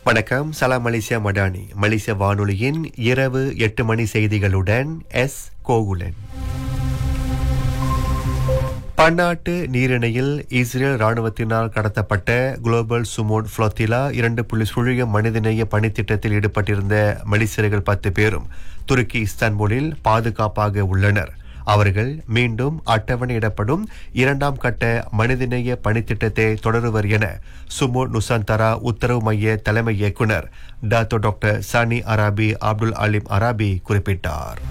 வணக்கம் சலாம் மலேசியா மடானி மலேசிய வானொலியின் இரவு எட்டு மணி செய்திகளுடன் எஸ் கோகுலன் பன்னாட்டு நீரிணையில் இஸ்ரேல் ராணுவத்தினால் கடத்தப்பட்ட குளோபல் சுமோன் ஃப்ளோத்திலா இரண்டு புள்ளி சுழியம் மனிதநேய பணித்திட்டத்தில் ஈடுபட்டிருந்த மலேசியர்கள் பத்து பேரும் துருக்கி இஸ்தான்புலில் பாதுகாப்பாக உள்ளனர் அவர்கள் மீண்டும் அட்டவணையிடப்படும் இரண்டாம் கட்ட மனிதநேய பணித்திட்டத்தை தொடருவர் என சுமோ நுசாந்தரா உத்தரவு மைய தலைமை இயக்குனர் டாக்டோ doctor Shani Arabi Abdul Alim Arabi குறிப்பிட்டார்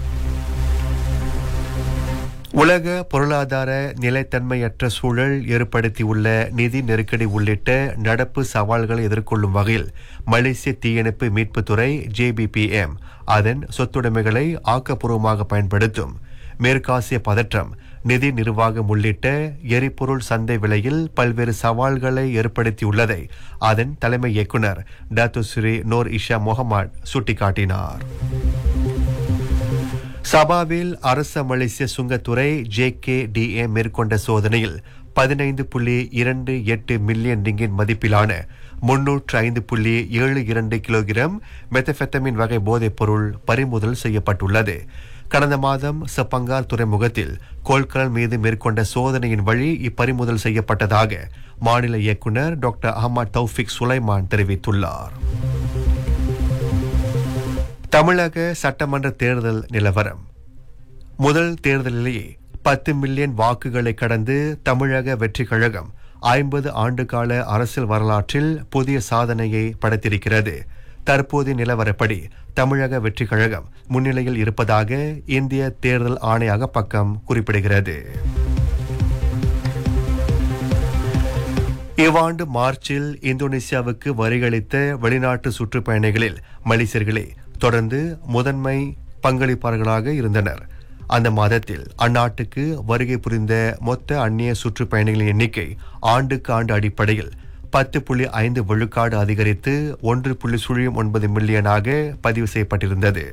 உலக பொருளாதார நிலைத்தன்மையற்ற சூழல் ஏற்படுத்தியுள்ள நிதி நெருக்கடி உள்ளிட்ட நடப்பு சவால்களை எதிர்கொள்ளும் வகையில் மலேசிய தீயணைப்பு மீட்புத்துறை ஜேபிபிஎம் அதன் சொத்துடைமைகளை ஆக்கப்பூர்வமாக பயன்படுத்தும் மேற்காசிய பதற்றம் நிதி நிர்வாகம் உள்ளிட்ட எரிபொருள் சந்தை விலையில் பல்வேறு சவால்களை ஏற்படுத்தியுள்ளதை அதன் தலைமை இயக்குனர் டாத்து ஸ்ரீ நோர் இஷா முகமது சுட்டிக்காட்டினார் சபாவில் அரச மலேசிய சுங்கத்துறை ஜே கே டிஏ மேற்கொண்ட சோதனையில் பதினைந்து புள்ளி இரண்டு எட்டு மில்லியன் ரிங்கின் மதிப்பிலான முன்னூற்று ஐந்து புள்ளி ஏழு இரண்டு கிலோகிராம் மெத்தபெத்தமின் வகை போதைப் பொருள் பறிமுதல் செய்யப்பட்டுள்ளது கடந்த மாதம் சப்பங்கார் துறைமுகத்தில் கோல்கரல் மீது மேற்கொண்ட சோதனையின் வழி இப்பறிமுதல் செய்யப்பட்டதாக மாநில இயக்குநர் டாக்டர் அஹமத் தௌஃபிக் சுலைமான் தெரிவித்துள்ளார் தமிழக சட்டமன்ற தேர்தல் நிலவரம் முதல் தேர்தலிலேயே பத்து மில்லியன் வாக்குகளை கடந்து தமிழக வெற்றி கழகம் ஐம்பது ஆண்டுகால அரசியல் வரலாற்றில் புதிய சாதனையை படைத்திருக்கிறது தற்போதைய நிலவரப்படி தமிழக வெற்றி கழகம் முன்னிலையில் இருப்பதாக இந்திய தேர்தல் ஆணையக பக்கம் குறிப்பிடுகிறது இவ்வாண்டு மார்ச்சில் இந்தோனேசியாவுக்கு வரிகளித்த வெளிநாட்டு சுற்றுப்பயணிகளில் மலேசியர்களே தொடர்ந்து முதன்மை பங்களிப்பாளர்களாக இருந்தனர் அந்த மாதத்தில் அந்நாட்டுக்கு வருகை புரிந்த மொத்த அந்நிய சுற்றுப்பயணிகளின் எண்ணிக்கை ஆண்டுக்கு ஆண்டு அடிப்படையில் பத்து புள்ளி ஐந்து விழுக்காடு அதிகரித்து ஒன்று புள்ளி சுழியம் ஒன்பது மில்லியனாக பதிவு செய்யப்பட்டிருந்தது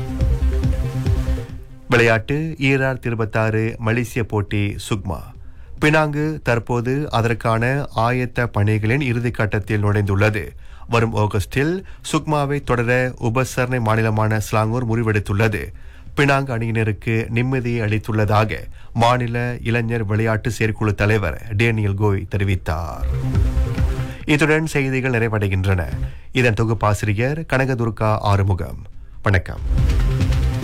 விளையாட்டு ஈரார் இருபத்தாறு மலேசிய போட்டி சுக்மா பினாங்கு தற்போது அதற்கான ஆயத்த பணிகளின் இறுதிக்கட்டத்தில் நுழைந்துள்ளது வரும் ஆகஸ்டில் சுக்மாவை தொடர உபசரணை மாநிலமான ஸ்லாங்கூர் முடிவெடுத்துள்ளது பினாங் அணியினருக்கு நிம்மதியை அளித்துள்ளதாக மாநில இளைஞர் விளையாட்டு செயற்குழு தலைவர் டேனியல் கோய் தெரிவித்தார் இத்துடன் செய்திகள் நிறைவடைகின்றன இதன் தொகுப்பாசிரியர் கனகதுர்கா ஆறுமுகம் வணக்கம்